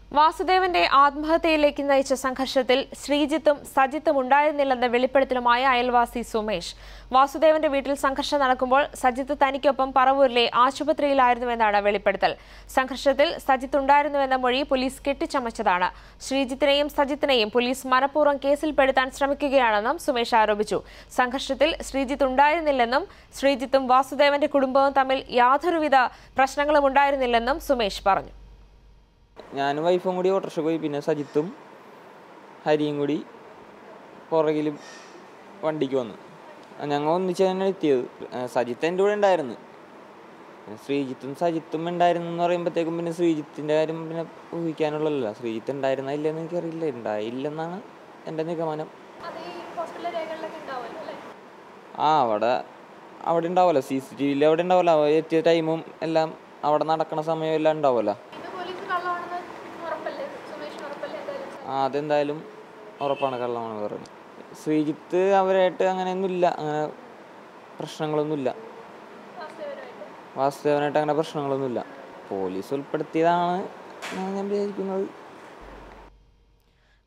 വാസുദേവന്റെ ആത്മഹത്യയിലേക്ക് നയിച്ച സംഘർഷത്തിൽ ശ്രീജിത്തും സജിത്തും ഉണ്ടായിരുന്നില്ലെന്ന വെളിപ്പെടുത്തലുമായ അയൽവാസി സുമേഷ് വാസുദേവന്റെ വീട്ടിൽ സംഘർഷം നടക്കുമ്പോൾ സജിത്ത് തനിക്കൊപ്പം പറവൂരിലെ ആശുപത്രിയിലായിരുന്നുവെന്നാണ് വെളിപ്പെടുത്തൽ സംഘർഷത്തിൽ സജിത്ത് ഉണ്ടായിരുന്നുവെന്ന മൊഴി പോലീസ് കെട്ടിച്ചമച്ചതാണ് ശ്രീജിത്തിനെയും സജിത്തിനെയും പോലീസ് മനഃപൂർവ്വം കേസിൽപ്പെടുത്താൻ ശ്രമിക്കുകയാണെന്നും സുമേഷ് ആരോപിച്ചു സംഘർഷത്തിൽ ശ്രീജിത്ത് ഉണ്ടായിരുന്നില്ലെന്നും ശ്രീജിത്തും വാസുദേവന്റെ കുടുംബവും തമ്മിൽ യാതൊരുവിധ പ്രശ്നങ്ങളും ഉണ്ടായിരുന്നില്ലെന്നും സുമേഷ് പറഞ്ഞു ഞാനും വൈഫും കൂടി ഓട്ടോറിക്ഷ പോയി പിന്നെ സജിത്തും ഹരിയും കൂടി പുറകിലും വണ്ടിക്ക് വന്നു ഞങ്ങൾ ഒന്നിച്ച് തന്നെ എത്തിയത് ആ, സജിത്ത് എൻ്റെ കൂടെ ഉണ്ടായിരുന്നു പിന്നെ ശ്രീജിത്തും സജിത്തും ഉണ്ടായിരുന്നു എന്ന് പറയുമ്പോഴത്തേക്കും പിന്നെ ശ്രീജിത്തിൻ്റെ കാര്യം പിന്നെ ഊഹിക്കാനുള്ളതല്ല ശ്രീജിത്ത് ഉണ്ടായിരുന്ന ഇല്ലെന്ന് എനിക്കറിയില്ല ഉണ്ടായില്ലെന്നാണ് എൻ്റെ നിഗമനം ആ അവിടെ അവിടെ ഉണ്ടാവുമല്ലോ സി സി ടി വിയിൽ അവിടെ ഉണ്ടാവുമല്ലോ അവ എത്തിയ ടൈമും എല്ലാം അവിടെ നടക്കണ സമയം എല്ലാം ഉണ്ടാവുമല്ലോ ആ അതെന്തായാലും ഉറപ്പാണ് കള്ളമാണ് പറയുന്നത് ശ്രീജിത്ത് അവരായിട്ട് അങ്ങനെയൊന്നുമില്ല അങ്ങനെ പ്രശ്നങ്ങളൊന്നുമില്ല വാസുദേവനായിട്ട് അങ്ങനെ പ്രശ്നങ്ങളൊന്നുമില്ല പോലീസ് ഉൾപ്പെടുത്തിയതാണ് എന്നാണ് ഞാൻ വിചാരിക്കുന്നത്